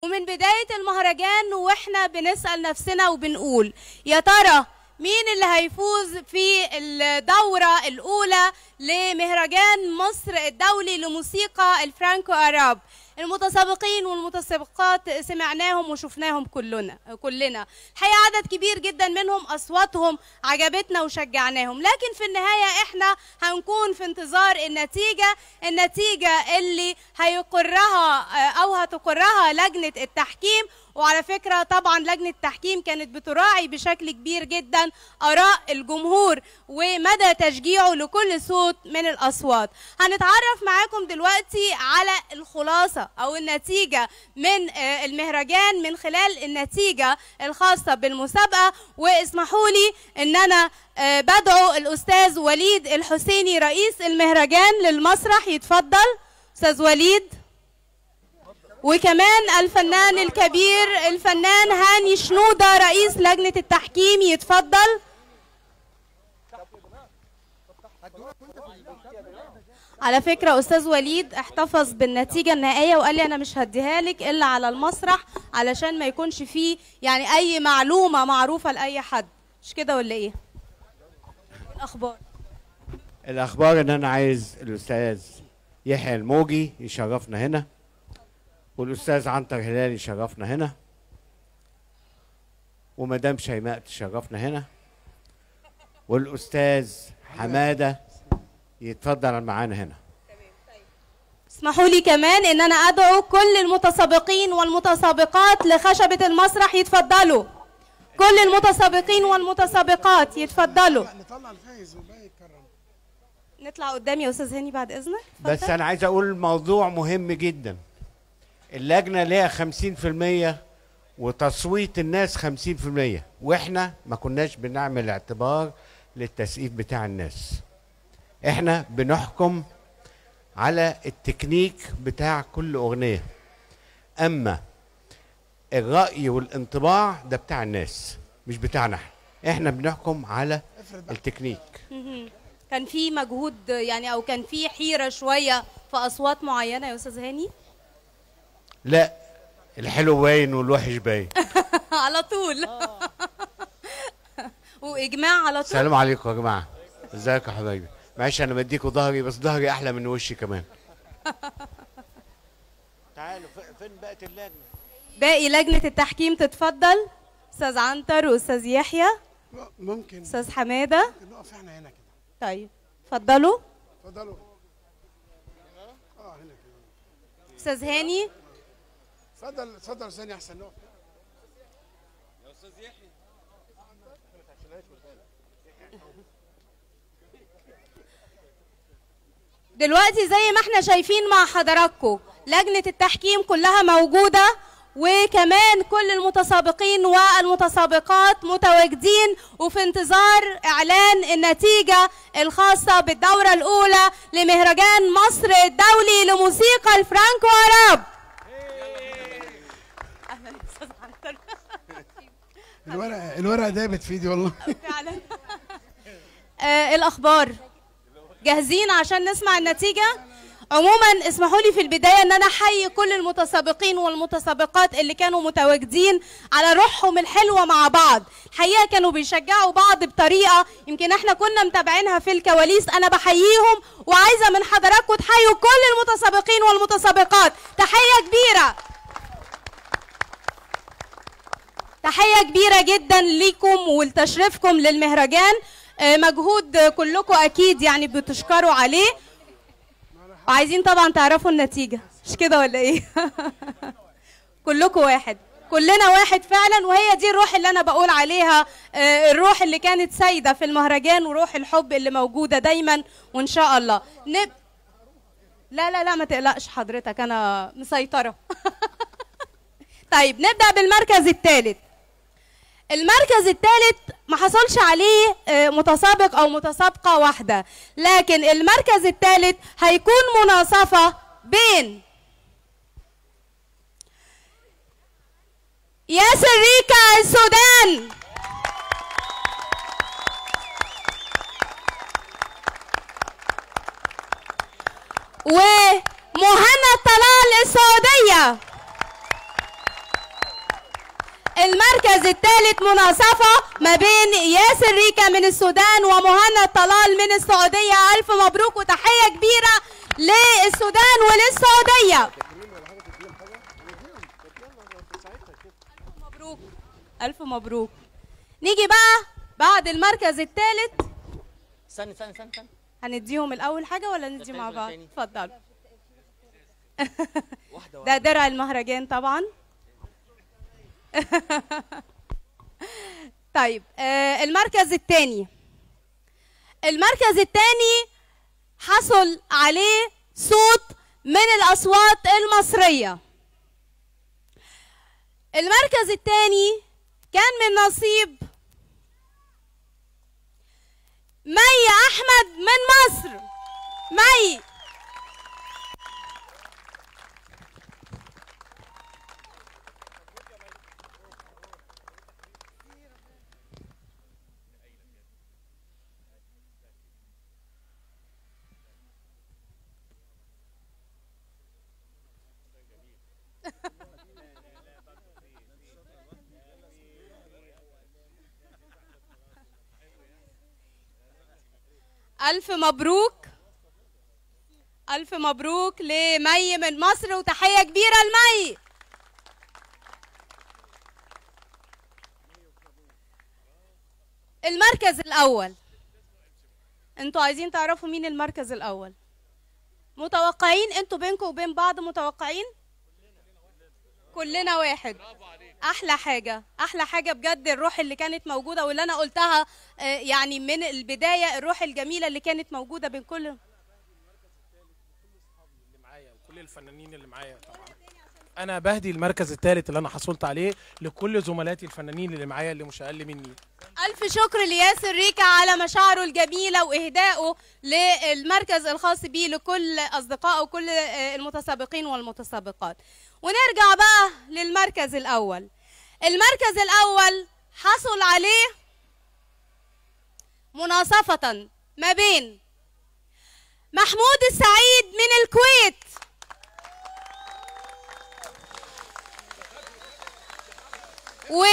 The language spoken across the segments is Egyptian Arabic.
ومن بداية المهرجان واحنا بنسأل نفسنا وبنقول يا ترى مين اللي هيفوز في الدورة الأولى لمهرجان مصر الدولي لموسيقى الفرانكو أراب المتسابقين والمتسابقات سمعناهم وشفناهم كلنا كلنا الحقيقة عدد كبير جدا منهم أصواتهم عجبتنا وشجعناهم لكن في النهاية احنا هنكون في انتظار النتيجة النتيجة اللي هيقرها أو هتقرها لجنة التحكيم وعلى فكرة طبعا لجنة التحكيم كانت بتراعي بشكل كبير جدا آراء الجمهور ومدى تشجيعه لكل صوت من الأصوات هنتعرف معاكم دلوقتي على الخلاصة أو النتيجة من المهرجان من خلال النتيجة الخاصة بالمسابقة واسمحوا لي أن أنا بدعو الأستاذ وليد الحسيني رئيس المهرجان للمسرح يتفضل أستاذ وليد وكمان الفنان الكبير الفنان هاني شنودة رئيس لجنة التحكيم يتفضل على فكرة أستاذ وليد احتفظ بالنتيجة النهائية وقال لي أنا مش هديها لك إلا على المسرح علشان ما يكونش فيه يعني أي معلومة معروفة لأي حد مش كده ولا إيه؟ الأخبار الاخبار ان انا عايز الاستاذ يحيى الموجي يشرفنا هنا والاستاذ عنتر هلال يشرفنا هنا ومدام شيماء تشرفنا هنا والاستاذ حماده يتفضل معانا هنا اسمحوا لي كمان ان انا ادعو كل المتسابقين والمتسابقات لخشبة المسرح يتفضلوا كل المتسابقين والمتسابقات يتفضلوا نطلع الفايز والباقي يتكرم نطلع قدام يا استاذ هاني بعد اذنك بس اتفضل. انا عايز اقول موضوع مهم جدا اللجنه ليها 50% وتصويت الناس 50% واحنا ما كناش بنعمل اعتبار للتسقيف بتاع الناس احنا بنحكم على التكنيك بتاع كل اغنيه اما الراي والانطباع ده بتاع الناس مش بتاعنا احنا احنا بنحكم على افرض بقى التكنيك مهم. كان في مجهود يعني او كان في حيرة شوية في اصوات معينة يا استاذ هاني لا الحلو باين والوحش باين على طول واجماع على طول السلام عليكم يا جماعه ازيكم يا حبايبي معلش انا بديكوا ظهري بس ظهري احلى من وشي كمان تعالوا فين بقت اللجنه باقي لجنة التحكيم تتفضل استاذ عنتر واستاذ يحيى ممكن استاذ حمادة ممكن نقف احنا هنا كده طيب اتفضلوا اتفضلوا اه هنا كده استاذ هاني اتفضل اتفضل ثانية احسن نقف دلوقتي زي ما احنا شايفين مع حضراتكم لجنة التحكيم كلها موجودة وكمان كل المتسابقين والمتسابقات متواجدين وفي انتظار اعلان النتيجة الخاصة بالدورة الاولى لمهرجان مصر الدولي لموسيقى الفرانكو عرب اهلا استاذ عنتر الورق الورق دابت في ايدي والله فعلا آه الاخبار جاهزين عشان نسمع النتيجه عموما اسمحوا لي في البدايه ان انا احيي كل المتسابقين والمتسابقات اللي كانوا متواجدين على روحهم الحلوه مع بعض الحقيقه كانوا بيشجعوا بعض بطريقه يمكن احنا كنا متابعينها في الكواليس انا بحييهم وعايزه من حضراتكم تحيوا كل المتسابقين والمتسابقات تحيه كبيره تحية كبيرة جدا ليكم ولتشريفكم للمهرجان آه، مجهود كلكم أكيد يعني بتشكروا عليه وعايزين طبعا تعرفوا النتيجة مش كده ولا إيه كلكم واحد كلنا واحد فعلا وهي دي الروح اللي أنا بقول عليها آه، الروح اللي كانت سايدة في المهرجان وروح الحب اللي موجودة دايما وإن شاء الله نب... لا لا لا ما تقلقش حضرتك أنا مسيطرة طيب نبدأ بالمركز الثالث المركز الثالث ما حصلش عليه آه، متسابق او متسابقه واحده لكن المركز الثالث هيكون مناصفه بين ياسر ريكا السودان ومهند طلال السعوديه المركز الثالث مناصفة ما بين ياسر ريكا من السودان ومهند طلال من السعودية ألف مبروك وتحية كبيرة للسودان وللسعودية ألف مبروك ألف مبروك نيجي بقى بعد المركز الثالث استنى استنى استنى استنى هنديهم الأول حاجة ولا ندي التالت مع ولا بعض؟ التاني؟ اتفضل واحدة ده درع المهرجان طبعا طيب آه المركز الثاني المركز الثاني حصل عليه صوت من الأصوات المصرية المركز الثاني كان من نصيب مي أحمد من مصر مي ألف مبروك ألف مبروك لمي من مصر وتحية كبيرة لمي المركز الأول انتوا عايزين تعرفوا مين المركز الأول متوقعين انتوا بينكم وبين بعض متوقعين كلنا واحد احلى حاجه احلى حاجه بجد الروح اللي كانت موجوده واللي انا قلتها آه، يعني من البدايه الروح الجميله اللي كانت موجوده بين كل اللي معايا وكل الفنانين اللي معايا طبعا انا بهدي المركز الثالث اللي انا حصلت عليه لكل زملاتي الفنانين اللي معايا اللي مش اقل مني ألف شكر لياسر ريكا على مشاعره الجميلة وإهدائه للمركز الخاص بيه لكل أصدقائه وكل آه، المتسابقين والمتسابقات ونرجع بقى للمركز الأول المركز الأول حصل عليه مناصفة ما بين محمود السعيد من الكويت و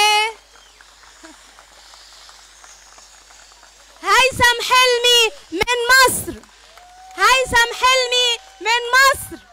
هيثم حلمي من مصر هيثم حلمي من مصر